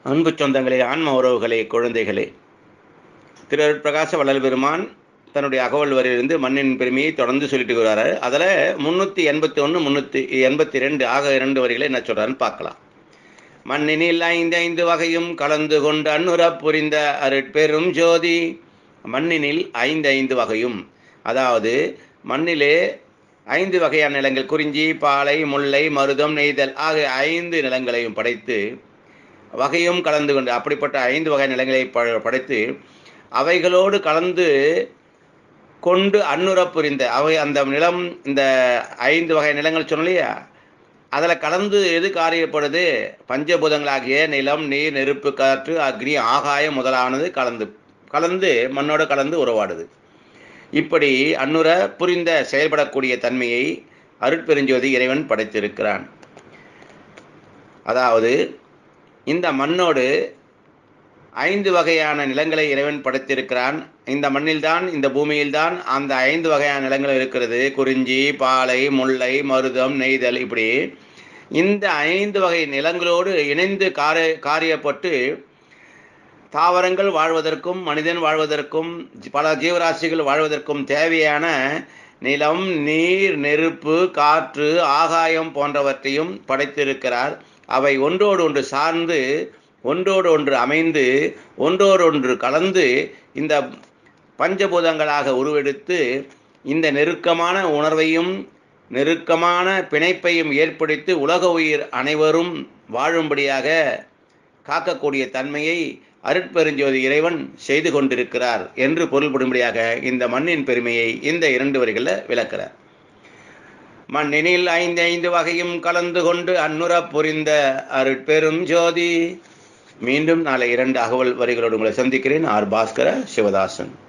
அன்பு சொந்தங்களே ஆன்ம உறவுகளே குழந்தைகளே திரு பிரகாச வள்ளல் பெருமான் தன்னுடைய அகவல் வரையிலிருந்து மண்ணின் பெருமையை தொடர்ந்து சொல்லிட்டு வர்றாரு அதில் முந்நூற்றி எண்பத்தி ஒன்று முந்நூற்றி எண்பத்தி ரெண்டு ஆக இரண்டு வரிகளை என்ன சொல்கிறான்னு பார்க்கலாம் மண்ணினில் ஐந்து ஐந்து வகையும் கலந்து கொண்டு அன்னுர புரிந்த அருட்பெரும் ஜோதி மண்ணினில் ஐந்து ஐந்து வகையும் அதாவது மண்ணிலே ஐந்து வகையான நிலங்கள் குறிஞ்சி பாலை முல்லை மருதம் நெய்தல் ஆகிய ஐந்து நிலங்களையும் படைத்து வகையும் கலந்து கொண்டு அப்படிப்பட்ட ஐந்து வகை நிலங்களை ப- படைத்து அவைகளோடு கலந்து கொண்டு அன்னுர புரிந்த அவை அந்த நிலம் இந்த ஐந்து வகை நிலங்கள் சொன்னோம் இல்லையா அதில் கலந்து எது காரியப்படுது பஞ்சபூதங்களாகிய நிலம் நீர் நெருப்பு காற்று அக்னி ஆகாயம் முதலானது கலந்து கலந்து மண்ணோட கலந்து உறவாடுது இப்படி அன்னுர புரிந்த செயல்படக்கூடிய தன்மையை அருட்பெருஞ்சோதி இறைவன் படைத்திருக்கிறான் அதாவது இந்த மண்ணோடு ஐந்து வகையான நிலங்களை இறைவன் படைத்திருக்கிறான் இந்த மண்ணில்தான் இந்த பூமியில்தான் அந்த ஐந்து வகையான நிலங்கள் இருக்கிறது குறிஞ்சி பாலை முல்லை மருதம் நெய்தல் இப்படி இந்த ஐந்து வகை நிலங்களோடு இணைந்து காரிய காரியப்பட்டு தாவரங்கள் வாழ்வதற்கும் மனிதன் வாழ்வதற்கும் பல ஜீவராசிகள் வாழ்வதற்கும் தேவையான நிலம் நீர் நெருப்பு காற்று ஆகாயம் போன்றவற்றையும் படைத்திருக்கிறார் அவை ஒன்றோடு ஒன்று சார்ந்து ஒன்றோடு ஒன்று அமைந்து ஒன்றோடு ஒன்று கலந்து இந்த பஞ்சபூதங்களாக உருவெடுத்து இந்த நெருக்கமான உணர்வையும் நெருக்கமான பிணைப்பையும் ஏற்படுத்தி உலக உயிர் அனைவரும் வாழும்படியாக காக்கக்கூடிய தன்மையை அருட்பெருஞ்சோதி இறைவன் செய்து கொண்டிருக்கிறார் என்று பொருள்படும்படியாக இந்த மண்ணின் பெருமையை இந்த இரண்டு வரிகளில் விளக்கிறார் மண்ணினில் ஐந்து ஐந்து வகையும் கலந்து கொண்டு அன்னுர புரிந்த அருட்பெரும் ஜோதி மீண்டும் நாளை இரண்டு அகவல் வரிகளோடு உங்களை சந்திக்கிறேன் ஆர் பாஸ்கர சிவதாசன்